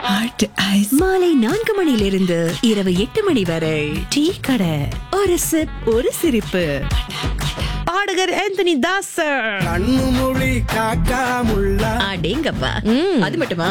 Hot ice மாலை நான்கு மணியிலிருந்து இரவு எட்டு மணி வரை டீ கடை ஒரு சிப் ஒரு சிரிப்பு பாடகர் ஆந்தனி தாசர் கண்ணு மொழி காக்காமுள்ள அடேங்கப்பா அது மட்டுமா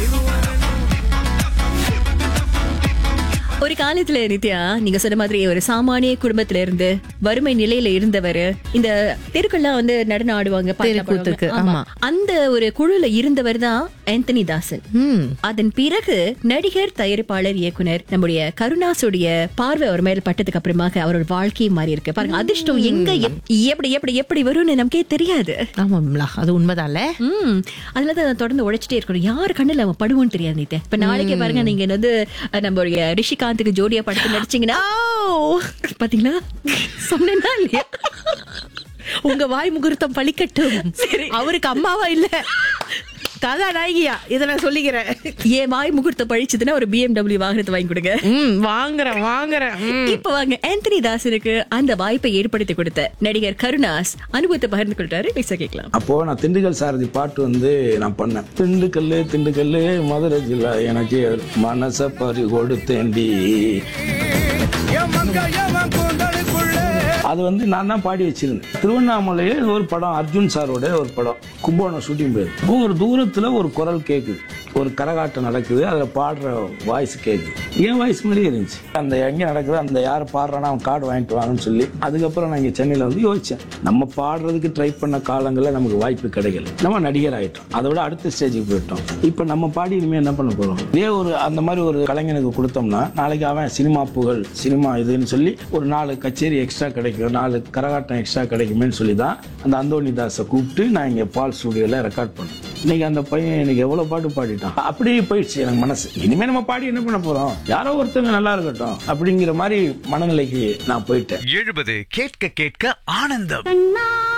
ஒரு காலத்துல நித்யா நீங்க சொன்ன மாதிரி ஒரு சாமானிய குடும்பத்துல இருந்து வறுமை நிலையில இருந்தவர் இந்த தெருக்கெல்லாம் வந்து நடனம் ஆடுவாங்க பாட்டு தெருக்கூத்துக்கு, பாடுவாங்க. ஆமா. ஆமா. அந்த ஒரு குழுல இருந்தவர் தான் ஆந்தனி தாசன் ம் அதன் பிறகு நடிகர் தயாரிப்பாளர் இயக்குனர் நம்முடைய கருணாசுடைய பார்வை அவர் மேல பட்டதுக்கு அப்புறமாக அவரோட வாழ்க்கையை மாறி இருக்கு பாருங்க அதிர்ஷ்டம் எங்க எப்- எப்படி எப்படி எப்படி வரும்னு நமக்கே தெரியாது ஆமாம்ல அது உண்மைதான்ல ம் அதுலதான் நான் தொடர்ந்து உழைச்சிட்டே இருக்கணும் யார் கண்ணுல அவன் படுவோன்னு தெரியாது நீத்த இப்ப நாளைக்கே பாருங்க நீங்க வந்து அஹ், நம்மளுடைய ரிஷிகாந்துக்கு ஜோடியா படத்து நடிச்சீங்கன்னா ஓ! பாத்தீங்களா சொன்னேன்னா இல்லையா உங்க வாய் முகூர்த்தம் பழிக்கட்டும் அவருக்கு அம்மாவா இல்ல கதாநாயகியா இத நான் சொல்லிக்கிறேன் ஏன் வாய் முகூர்த்தம் பழிச்சதுன்னா ஒரு பிஎம்டபிள்யூ வாகனத்தை வாங்கி கொடுங்க ம் வாங்குறேன் வாங்குறேன் ம். இப்ப வாங்க ஆந்தனி தாசனுக்கு அந்த வாய்ப்பை ஏற்படுத்தி கொடுத்த நடிகர் கருணாஸ் அனுபவத்தை பகிர்ந்து கொள்றாரு பேச கேட்கலாம் அப்போ நான் திண்டுக்கல் சாரதி பாட்டு வந்து நான் பண்ணேன் திண்டுக்கல் திண்டுக்கல் மதுரை ஜில்லா எனக்கு மனச பறி கொடுத்தேண்டி என் மங்க எவன் கூந்தலுக்குள்ளே அது வந்து நான் தான் பாடி வச்சிருந்தேன் திருவண்ணாமலையில் ஒரு படம் அர்ஜுன் சாரோட ஒரு படம் கும்போணம் ஷூட்டிங் போயிரு ஒரு தூரத்துல ஒரு குரல் கேக்குது ஒரு கரகாட்டம் நடக்குது அதுல பாடுற வாய்ஸ் கேக்குது என் வாய்ஸ் மாதிரியே இருந்துச்சு அந்த எங்க நடக்குது அந்த யார் பாடுறானா அவன் கார்டு வாங்கிட்டு வாங்கன்னு சொல்லி அதுக்கப்புறம் நான் இங்க சென்னையில வந்து யோசிச்சேன் நம்ம பாடுறதுக்கு ட்ரை பண்ண காலங்களில் நமக்கு வாய்ப்பு கிடைக்கல நம்ம நடிகர் ஆயிட்டோம் அதை விட அடுத்த ஸ்டேஜுக்கு போயிட்டோம் இப்போ நம்ம பாடி இனிமே என்ன பண்ண போறோம் இதே ஒரு அந்த மாதிரி ஒரு கலைஞனுக்கு கொடுத்தோம்னா நாளைக்கு அவன் சினிமா புகழ் சினிமா இதுன்னு சொல்லி ஒரு நாலு கச்சேரி எக்ஸ்ட்ரா கிடைக்கும் நாலு கரகாட்டம் எக்ஸ்ட்ரா கிடைக்குமேன்னு சொல்லி தான் அந்த அந்தோணி தாஸை கூப்பிட்டு நான் இங்கே பால் ஸ்டுடியோவில் ரெக்கார்ட் பண்ணேன் இன்னைக்கு அந்த பையன் எனக்கு எவ்வளோ பாட்டு பாடிட்டான் அப்படியே போயிடுச்சு எனக்கு மனசு இனிமே நம்ம பாடி என்ன பண்ண போறோம் யாரோ ஒருத்தங்க நல்லா இருக்கட்டும் அப்படிங்கிற மாதிரி மனநிலைக்கு நான் போயிட்டேன் எழுபது கேட்க கேட்க ஆனந்தம்